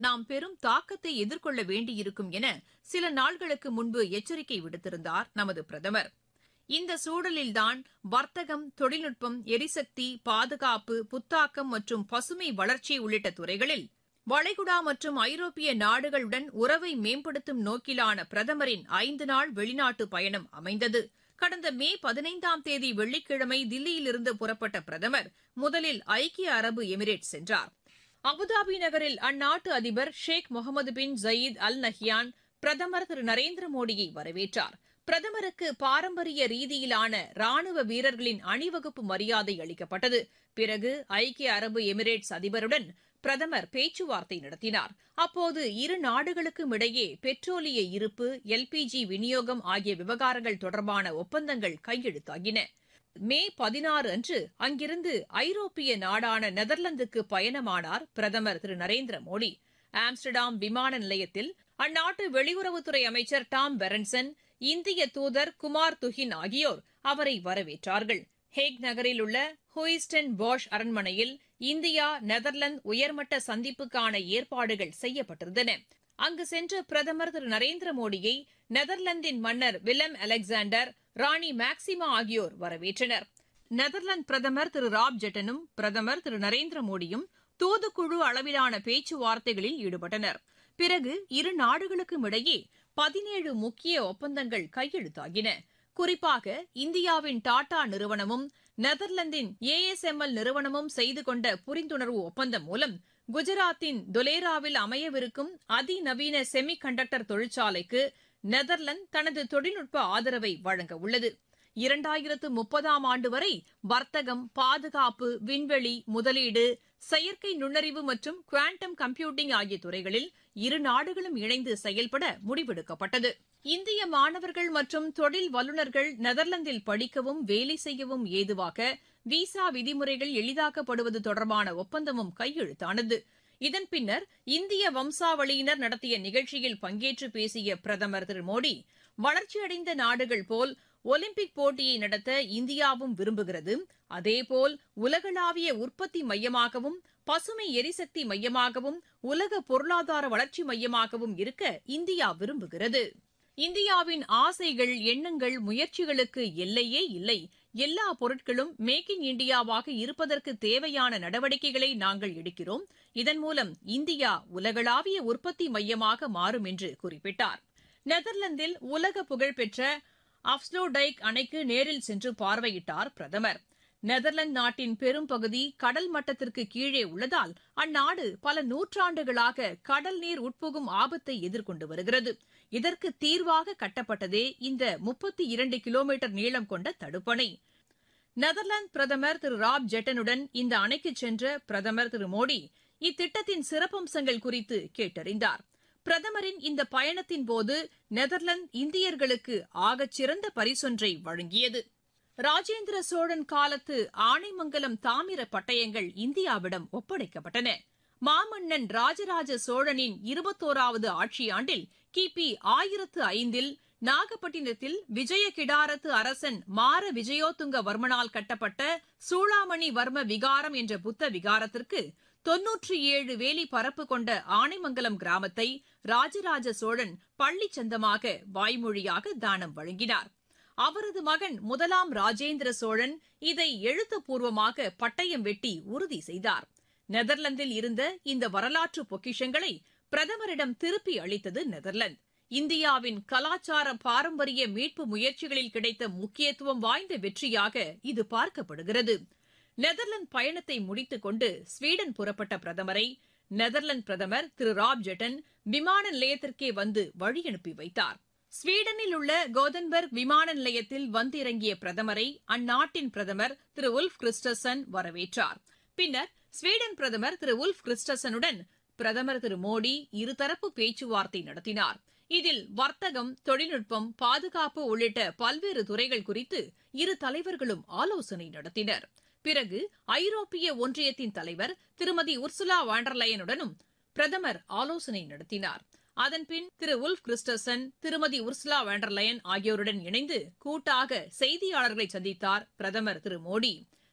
நாம் பெரும் தாக்கத்தை எதிர்கொள்ள வேண்டியிருக்கும் என சில நாள்களுக்கு முன்பு எச்சரிக்கை விடுத்திருந்தார் நமது பிரதமர் இந்த சூழலில்தான் வர்த்தகம் தொழில்நுட்பம் எரிசக்தி பாதுகாப்பு புத்தாக்கம் மற்றும் பசுமை வளர்ச்சி உள்ளிட்ட துறைகளில் வளைகுடா மற்றும் ஐரோப்பிய நாடுகளுடன் உறவை மேம்படுத்தும் நோக்கிலான பிரதமரின் ஐந்து நாள் வெளிநாட்டு பயணம் அமைந்தது கடந்த மே பதினைந்தாம் தேதி வெள்ளிக்கிழமை தில்லியிலிருந்து புறப்பட்ட பிரதமர் முதலில் ஐக்கிய அரபு எமிரேட்ஸ் சென்றார் அபுதாபி நகரில் அந்நாட்டு அதிபர் ஷேக் முகமது பின் ஜயீத் அல் நஹ்யான் பிரதமர் திரு நரேந்திர மோடியை வரவேற்றார் பிரதமருக்கு பாரம்பரிய ரீதியிலான ராணுவ வீரர்களின் அணிவகுப்பு மரியாதை அளிக்கப்பட்டது பிறகு ஐக்கிய அரபு எமிரேட்ஸ் அதிபருடன் பிரதமர் பேச்சுவார்த்தை நடத்தினார் அப்போது இரு நாடுகளுக்கும் இடையே பெட்ரோலிய இருப்பு எல்பிஜி விநியோகம் ஆகிய விவகாரங்கள் தொடர்பான ஒப்பந்தங்கள் கையெழுத்தாகின மே பதினாறு அன்று அங்கிருந்து ஐரோப்பிய நாடான நெதர்லாந்துக்கு பயணமானார் பிரதமர் திரு நரேந்திர மோடி ஆம்ஸ்டர்டாம் விமான நிலையத்தில் அந்நாட்டு வெளியுறவுத்துறை அமைச்சர் டாம் பெரன்சன் இந்திய தூதர் குமார் துஹின் ஆகியோர் அவரை வரவேற்றார்கள் ஹேக் நகரில் உள்ள ஹூயிஸ்டன் பாஷ் அரண்மனையில் இந்தியா நெதர்லாந்து உயர்மட்ட சந்திப்புக்கான ஏற்பாடுகள் செய்யப்பட்டிருந்தன அங்கு சென்ற பிரதமர் திரு நரேந்திர மோடியை நெதர்லாந்தின் மன்னர் வில்லம் அலெக்சாண்டர் ராணி மேக்சிமா ஆகியோர் வரவேற்றனர் நெதர்லாந்து பிரதமர் திரு ராப் ஜெட்டனும் பிரதமர் திரு நரேந்திர மோடியும் தூதுக்குழு அளவிலான பேச்சுவார்த்தைகளில் ஈடுபட்டனர் பிறகு இரு நாடுகளுக்கும் இடையே பதினேழு முக்கிய ஒப்பந்தங்கள் கையெழுத்தாகின குறிப்பாக இந்தியாவின் டாடா நிறுவனமும் நெதர்லாந்தின் ஏஎஸ்எம்எல் நிறுவனமும் செய்து கொண்ட புரிந்துணர்வு ஒப்பந்தம் மூலம் குஜராத்தின் தொலேராவில் அமையவிருக்கும் அதிநவீன செமி கண்டக்டர் தொழிற்சாலைக்கு நெதர்லாந்து தனது தொழில்நுட்ப ஆதரவை வழங்க உள்ளது இரண்டாயிரத்து முப்பதாம் ஆண்டு வரை வர்த்தகம் பாதுகாப்பு விண்வெளி முதலீடு செயற்கை நுண்ணறிவு மற்றும் குவாண்டம் கம்ப்யூட்டிங் ஆகிய துறைகளில் இரு நாடுகளும் இணைந்து செயல்பட முடிவெடுக்கப்பட்டது இந்திய மாணவர்கள் மற்றும் தொழில் வல்லுநர்கள் நெதர்லாந்தில் படிக்கவும் வேலை செய்யவும் ஏதுவாக விசா விதிமுறைகள் எளிதாக்கப்படுவது தொடர்பான ஒப்பந்தமும் கையெழுத்தானது இதன் பின்னர் இந்திய வம்சாவளியினர் நடத்திய நிகழ்ச்சியில் பங்கேற்று பேசிய பிரதமர் திரு மோடி வளர்ச்சியடைந்த நாடுகள் போல் ஒலிம்பிக் போட்டியை நடத்த இந்தியாவும் விரும்புகிறது அதேபோல் உலகளாவிய உற்பத்தி மையமாகவும் பசுமை எரிசக்தி மையமாகவும் உலக பொருளாதார வளர்ச்சி மையமாகவும் இருக்க இந்தியா விரும்புகிறது இந்தியாவின் ஆசைகள் எண்ணங்கள் முயற்சிகளுக்கு எல்லையே இல்லை எல்லா பொருட்களும் மேக் இன் இந்தியாவாக இருப்பதற்கு தேவையான நடவடிக்கைகளை நாங்கள் எடுக்கிறோம் இதன் மூலம் இந்தியா உலகளாவிய உற்பத்தி மையமாக மாறும் என்று குறிப்பிட்டார் நெதர்லாந்தில் உலக புகழ்பெற்ற அப்ஸ்லோடைக் அணைக்கு நேரில் சென்று பார்வையிட்டார் பிரதமர் நெதர்லாந்து நாட்டின் பெரும்பகுதி கடல் மட்டத்திற்கு கீழே உள்ளதால் அந்நாடு பல நூற்றாண்டுகளாக கடல் நீர் உட்புகும் ஆபத்தை எதிர்கொண்டு வருகிறது இதற்கு தீர்வாக கட்டப்பட்டதே இந்த முப்பத்தி இரண்டு கிலோமீட்டர் நீளம் கொண்ட தடுப்பணை நெதர்லாந்து பிரதமர் திரு ராப் ஜெட்டனுடன் இந்த அணைக்கு சென்ற பிரதமர் திரு மோடி இத்திட்டத்தின் சிறப்பம்சங்கள் குறித்து கேட்டறிந்தார் பிரதமரின் இந்த பயணத்தின் போது நெதர்லாந்து இந்தியர்களுக்கு ஆகச்சிறந்த பரிசொன்றை வழங்கியது ராஜேந்திர சோழன் காலத்து ஆனைமங்கலம் தாமிர பட்டயங்கள் இந்தியாவிடம் ஒப்படைக்கப்பட்டன மாமன்னன் ராஜராஜ சோழனின் இருபத்தோராவது ஆட்சியாண்டில் கிபி ஆயிரத்து ஐந்தில் நாகப்பட்டினத்தில் விஜய கிடாரத்து அரசன் மார விஜயோத்துங்க வர்மனால் கட்டப்பட்ட சூளாமணி வர்ம விகாரம் என்ற புத்த விகாரத்திற்கு தொன்னூற்றி ஏழு வேலி பரப்பு கொண்ட ஆனைமங்கலம் கிராமத்தை ராஜராஜ சோழன் பள்ளி சந்தமாக வாய்மொழியாக தானம் வழங்கினார் அவரது மகன் முதலாம் ராஜேந்திர சோழன் இதை எழுத்துப்பூர்வமாக பட்டயம் வெட்டி உறுதி செய்தார் நெதர்லாந்தில் இருந்த இந்த வரலாற்று பொக்கிஷங்களை பிரதமரிடம் திருப்பி அளித்தது நெதர்லாந்து இந்தியாவின் கலாச்சார பாரம்பரிய மீட்பு முயற்சிகளில் கிடைத்த முக்கியத்துவம் வாய்ந்த வெற்றியாக இது பார்க்கப்படுகிறது நெதர்லாந்து பயணத்தை முடித்துக் கொண்டு ஸ்வீடன் புறப்பட்ட பிரதமரை நெதர்லாந்து பிரதமர் திரு ராப் ஜெட்டன் விமான நிலையத்திற்கே வந்து வழியனுப்பி வைத்தார் ஸ்வீடனில் உள்ள கோதன்பர்க் விமான நிலையத்தில் வந்திறங்கிய பிரதமரை அந்நாட்டின் பிரதமர் திரு உல்ஃப் கிறிஸ்டசன் வரவேற்றார் பின்னர் ஸ்வீடன் பிரதமர் திரு உல்ஃப் கிறிஸ்டசனுடன் பிரதமர் திரு மோடி இருதரப்பு பேச்சுவார்த்தை நடத்தினார் இதில் வர்த்தகம் தொழில்நுட்பம் பாதுகாப்பு உள்ளிட்ட பல்வேறு துறைகள் குறித்து இரு தலைவர்களும் ஆலோசனை நடத்தினர் பிறகு ஐரோப்பிய ஒன்றியத்தின் தலைவர் திருமதி உர்சுலா வாண்டர்லயனுடனும் பிரதமர் ஆலோசனை நடத்தினார் அதன்பின் திரு உல்ஃப் கிறிஸ்டசன் திருமதி உர்சுலா வாண்டர்லயன் ஆகியோருடன் இணைந்து கூட்டாக செய்தியாளர்களை சந்தித்தார் பிரதமர் திரு மோடி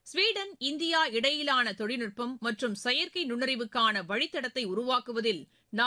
ஸ்வீடன் இந்தியா இடையிலான தொழில்நுட்பம் மற்றும் செயற்கை நுண்ணறிவுக்கான வழித்தடத்தை உருவாக்குவதில்